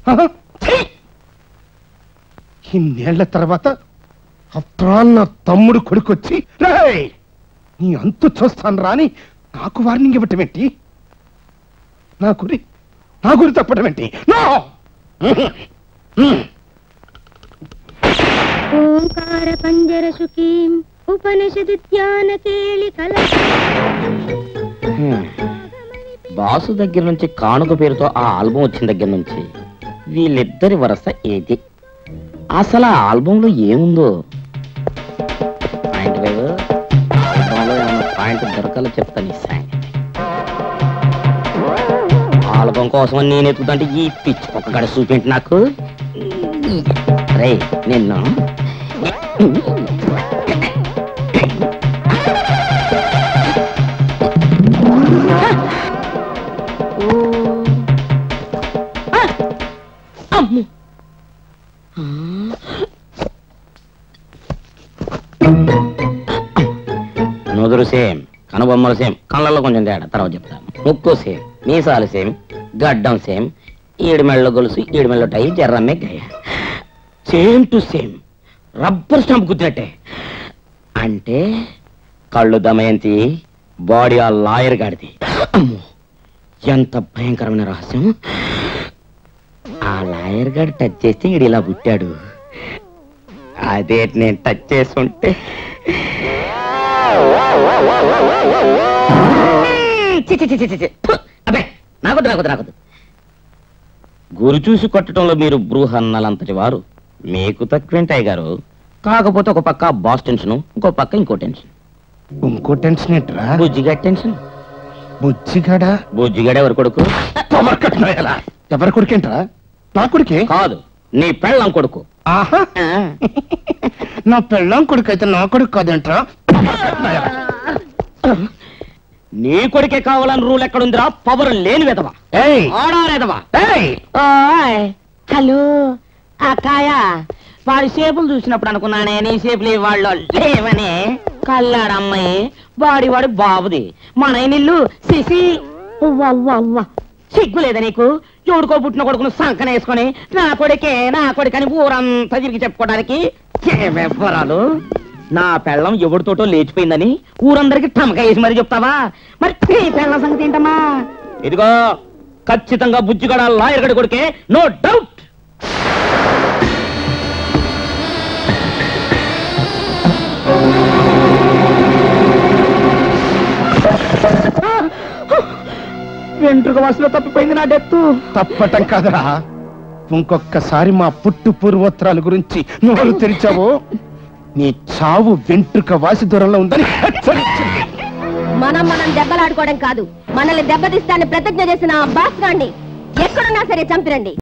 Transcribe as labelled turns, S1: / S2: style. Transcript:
S1: ఆహా, ఛీ! ఇన్నేళ్ల తర్వాత అప్రాల్ నా తమ్ముడు కొడుకొచ్చి రేయ్ నీ అంతు చూస్తాను రాని నాకు వార్నింగ్ ఇవ్వటం ఏంటి నా గురి నా గురి తప్పడం ఏంటి నో
S2: ఓంకార పంజర సుఖీం ఉపనిషదు ధ్యాన కేళి కల
S3: బాసు దగ్గర నుంచి కానుక పేరుతో ఆ ఆల్బం వచ్చిన దగ్గర నుంచి వీళ్ళిద్దరి వరస ఏది అసలు ఆ ఆల్బంలో ఏముందో పాయింట్ వేవ్ ఆల్బంలో ఏమన్నా పాయింట్ దొరకాలో చెప్తాను ఈ సంగతి ఆల్బం కోసం నేను ఎత్తుకుంటే ఈ పిచ్చి ఒక గడ చూపింటి నాకు రే నిన్ను అమ్ము నుదురు సేమ్ కనుబొమ్మలు సేమ్ కళ్ళల్లో కొంచెం తేడా తర్వాత చెప్తాను ముక్కు సేమ్ మీసాలు సేమ్ గడ్డం సేమ్ ఈడు మెళ్ళ గొలుసు ఈడు మెళ్ళ టై జర్రమ్మే గయ same to same rubber stamp గుద్దినట్టే అంటే కళ్ళు దమయంతి బాడీ ఆ లాయర్ గాడిది అమ్మో ఎంత భయంకరమైన రహస్యం ఆ లాయర్ గారు టచ్ చేస్తే ఈడు ఇలా పుట్టాడు అదే నేను టచ్ చేసుంటే చి, చి, చి, చి, చి, చి. ఫు! అబ్బే నాకొద్దు నాకొద్దు నాకొద్దు గురి చూసి కొట్టడంలో మీరు బృహన్నలంతటి వారు మీకు తక్కువేంటాయి గారు కాకపోతే ఒక పక్క బాస్ టెన్షన్ ఇంకో పక్క ఇంకో టెన్షన్
S1: ఇంకో టెన్షన్ ఏంట్రా
S3: బుజ్జిగా టెన్షన్
S1: బుజ్జిగాడా
S3: బుజ్జిగాడే ఎవరు కొడుకు
S1: ఎలా ఎవరి కొడుకేంట్రా నా కొడుకే
S3: కాదు నీ పెళ్ళం కొడుకు
S1: ఆహా నా పెళ్ళాం కొడుకు అయితే నా కొడుకు కాదేంట్రా
S3: నీ కొడుకే కావాలని రూల్ ఎక్కడుందిరా పవర్ లేని విధవా
S1: ఏయ్
S3: ఆడారేదవా
S1: ఏయ్
S3: ఓయ్ హలో అక్కాయ వాడి షేపులు చూసినప్పుడు అనుకున్నానే నీ షేపులు వాళ్ళు లేవని కల్లాడమ్మాయి వాడి వాడి బాబుది మన ఇల్లు సిసి ఉవ్వవ్వవ్వ. సిగ్గు లేదా నీకు ఎవడికో పుట్టిన కొడుకును సంకన వేసుకొని నా కొడుకే నా కొడుకని ఊరంతా తిరిగి చెప్పుకోవడానికి వివరాలు నా పెళ్ళం ఎవడితోటో లేచిపోయిందని ఊరందరికి టమక వేసి మరి చెప్తావా మరి నీ పెళ్ళం సంగతి ఏంటమ్మా ఇదిగో ఖచ్చితంగా బుజ్జిగడ లాయర్ గడి కొడుకే నో డౌట్ వెంట్రుక వాసులో తప్పిపోయింది నా డెత్తు
S1: తప్పటం కాదురా ఇంకొక్కసారి మా పుట్టు పూర్వోత్తరాల గురించి నోరు తెరిచావు నీ చావు వెంట్రుక వాసి దూరంలో ఉందని హెచ్చరించింది
S2: మనం మనం దెబ్బలాడుకోవడం కాదు మనల్ని దెబ్బతీస్తాన్ని ప్రతిజ్ఞ చేసిన ఆ బాస్ గాండి ఎక్కడున్నా సరే చంపిరండి